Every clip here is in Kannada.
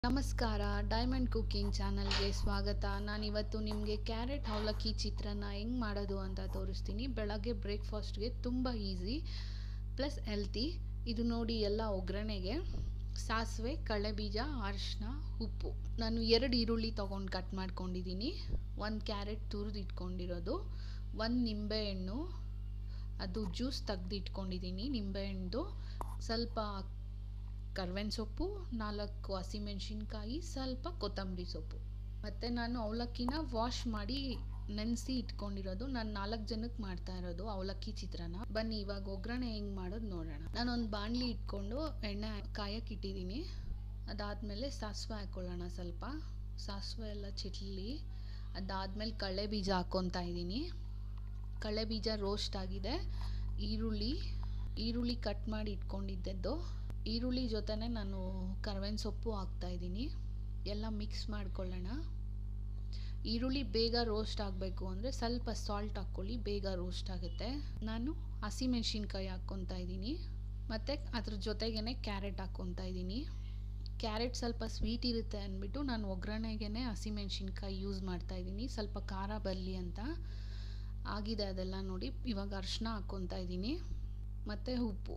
ನಮಸ್ಕಾರ ಡೈಮಂಡ್ ಕುಕ್ಕಿಂಗ್ ಚಾನಲ್ಗೆ ಸ್ವಾಗತ ನಾನಿವತ್ತು ನಿಮಗೆ ಕ್ಯಾರೆಟ್ ಅವಲಕ್ಕಿ ಚಿತ್ರಾನ್ನ ಹೆಂಗೆ ಮಾಡೋದು ಅಂತ ತೋರಿಸ್ತೀನಿ ಬೆಳಗ್ಗೆ ಬ್ರೇಕ್ಫಾಸ್ಟ್ಗೆ ತುಂಬ ಈಸಿ ಪ್ಲಸ್ ಹೆಲ್ತಿ ಇದು ನೋಡಿ ಎಲ್ಲ ಒಗ್ಗರಣೆಗೆ ಸಾಸಿವೆ ಕಡಲೆಬೀಜ ಅರಿಶಿನ ಉಪ್ಪು ನಾನು ಎರಡು ಈರುಳ್ಳಿ ತೊಗೊಂಡು ಕಟ್ ಮಾಡ್ಕೊಂಡಿದ್ದೀನಿ ಒಂದು ಕ್ಯಾರೆಟ್ ತುರಿದು ಇಟ್ಕೊಂಡಿರೋದು ಒಂದು ನಿಂಬೆಹಣ್ಣು ಅದು ಜ್ಯೂಸ್ ತೆಗ್ದು ಇಟ್ಕೊಂಡಿದ್ದೀನಿ ನಿಂಬೆಹಣ್ಣು ಸ್ವಲ್ಪ ಕರ್ಬೇವಿನ ಸೊಪ್ಪು ನಾಲ್ಕು ಹಸಿಮೆಣ್ಸಿನ್ಕಾಯಿ ಸ್ವಲ್ಪ ಕೊತ್ತಂಬರಿ ಸೊಪ್ಪು ಮತ್ತು ನಾನು ಅವಲಕ್ಕಿನ ವಾಶ್ ಮಾಡಿ ನೆನೆಸಿ ಇಟ್ಕೊಂಡಿರೋದು ನಾನು ನಾಲ್ಕು ಜನಕ್ಕೆ ಮಾಡ್ತಾ ಇರೋದು ಅವಲಕ್ಕಿ ಚಿತ್ರಾನ್ನ ಬನ್ನಿ ಇವಾಗ ಒಗ್ಗರಣೆ ಹೆಂಗೆ ಮಾಡೋದು ನೋಡೋಣ ನಾನೊಂದು ಬಾಣಲಿ ಇಟ್ಕೊಂಡು ಎಣ್ಣೆ ಕಾಯಕ್ಕೆ ಇಟ್ಟಿದ್ದೀನಿ ಅದಾದಮೇಲೆ ಸಾಸಿವೆ ಹಾಕ್ಕೊಳ್ಳೋಣ ಸ್ವಲ್ಪ ಸಾಸಿವೆ ಎಲ್ಲ ಚಿಟ್ಲಿ ಅದಾದಮೇಲೆ ಕಡಲೆ ಬೀಜ ಹಾಕ್ಕೊತಾ ಇದ್ದೀನಿ ಕಡಲೆ ಬೀಜ ರೋಸ್ಟ್ ಆಗಿದೆ ಈರುಳ್ಳಿ ಈರುಳ್ಳಿ ಕಟ್ ಮಾಡಿ ಇಟ್ಕೊಂಡಿದ್ದದ್ದು ಈರುಳ್ಳಿ ಜೊತೆನೆ ನಾನು ಕರ್ಬೇವಿನ ಸೊಪ್ಪು ಹಾಕ್ತಾಯಿದ್ದೀನಿ ಎಲ್ಲ ಮಿಕ್ಸ್ ಮಾಡ್ಕೊಳ್ಳೋಣ ಈರುಳ್ಳಿ ಬೇಗ ರೋಸ್ಟ್ ಆಗಬೇಕು ಅಂದರೆ ಸ್ವಲ್ಪ ಸಾಲ್ಟ್ ಹಾಕ್ಕೊಳ್ಳಿ ಬೇಗ ರೋಸ್ಟ್ ಆಗುತ್ತೆ ನಾನು ಹಸಿಮೆಣ್ಸಿನ್ಕಾಯಿ ಹಾಕ್ಕೊತಾ ಇದ್ದೀನಿ ಮತ್ತು ಅದ್ರ ಜೊತೆಗೇ ಕ್ಯಾರೆಟ್ ಹಾಕ್ಕೊತಾ ಇದ್ದೀನಿ ಕ್ಯಾರೆಟ್ ಸ್ವಲ್ಪ ಸ್ವೀಟ್ ಇರುತ್ತೆ ಅಂದ್ಬಿಟ್ಟು ನಾನು ಒಗ್ಗರಣೆಗೆ ಹಸಿಮೆಣ್ಸಿನ್ಕಾಯಿ ಯೂಸ್ ಮಾಡ್ತಾಯಿದ್ದೀನಿ ಸ್ವಲ್ಪ ಖಾರ ಬರಲಿ ಅಂತ ಆಗಿದೆ ಅದೆಲ್ಲ ನೋಡಿ ಇವಾಗ ಅರಿಶಿನ ಹಾಕ್ಕೊತಾ ಇದ್ದೀನಿ ಮತ್ತು ಉಪ್ಪು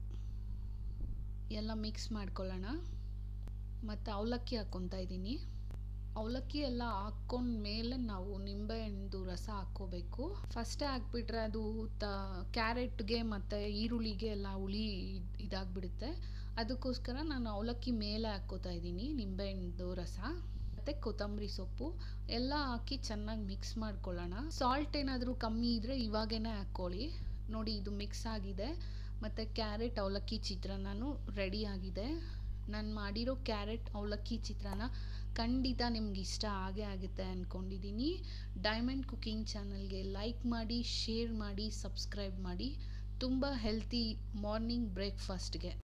ಎಲ್ಲ ಮಿಕ್ಸ್ ಮಾಡ್ಕೊಳ್ಳೋಣ ಮತ್ತು ಅವಲಕ್ಕಿ ಹಾಕ್ಕೊತಾ ಇದ್ದೀನಿ ಅವಲಕ್ಕಿ ಎಲ್ಲ ಹಾಕ್ಕೊಂಡ ಮೇಲೆ ನಾವು ನಿಂಬೆಹಣ್ಣು ರಸ ಹಾಕ್ಕೋಬೇಕು ಫಸ್ಟೇ ಹಾಕ್ಬಿಟ್ರೆ ಅದು ತ ಕ್ಯಾರೆಟ್ಗೆ ಮತ್ತು ಈರುಳ್ಳಿಗೆ ಎಲ್ಲ ಹುಳಿ ಇದಾಗ್ಬಿಡುತ್ತೆ ಅದಕ್ಕೋಸ್ಕರ ನಾನು ಅವಲಕ್ಕಿ ಮೇಲೆ ಹಾಕ್ಕೋತಾ ಇದ್ದೀನಿ ನಿಂಬೆಹಣ್ಣು ರಸ ಮತ್ತು ಕೊತ್ತಂಬರಿ ಸೊಪ್ಪು ಎಲ್ಲ ಹಾಕಿ ಚೆನ್ನಾಗಿ ಮಿಕ್ಸ್ ಮಾಡ್ಕೊಳ್ಳೋಣ ಸಾಲ್ಟ್ ಏನಾದರೂ ಕಮ್ಮಿ ಇದ್ದರೆ ಇವಾಗೇ ಹಾಕ್ಕೊಳ್ಳಿ ನೋಡಿ ಇದು ಮಿಕ್ಸ್ ಆಗಿದೆ ಮತ್ತು ಕ್ಯಾರೆಟ್ ಅವಲಕ್ಕಿ ಚಿತ್ರಾನ್ನೂ ರೆಡಿ ಆಗಿದೆ ನಾನು ಮಾಡಿರೋ ಕ್ಯಾರೆಟ್ ಅವಲಕ್ಕಿ ಚಿತ್ರಾನ್ನ ಖಂಡಿತ ನಿಮ್ಗೆ ಇಷ್ಟ ಆಗೇ ಆಗುತ್ತೆ ಅಂದ್ಕೊಂಡಿದ್ದೀನಿ ಡೈಮಂಡ್ ಕುಕಿಂಗ್ ಚಾನಲ್ಗೆ ಲೈಕ್ ಮಾಡಿ ಶೇರ್ ಮಾಡಿ ಸಬ್ಸ್ಕ್ರೈಬ್ ಮಾಡಿ ತುಂಬ ಹೆಲ್ತಿ ಮಾರ್ನಿಂಗ್ ಬ್ರೇಕ್ಫಾಸ್ಟ್ಗೆ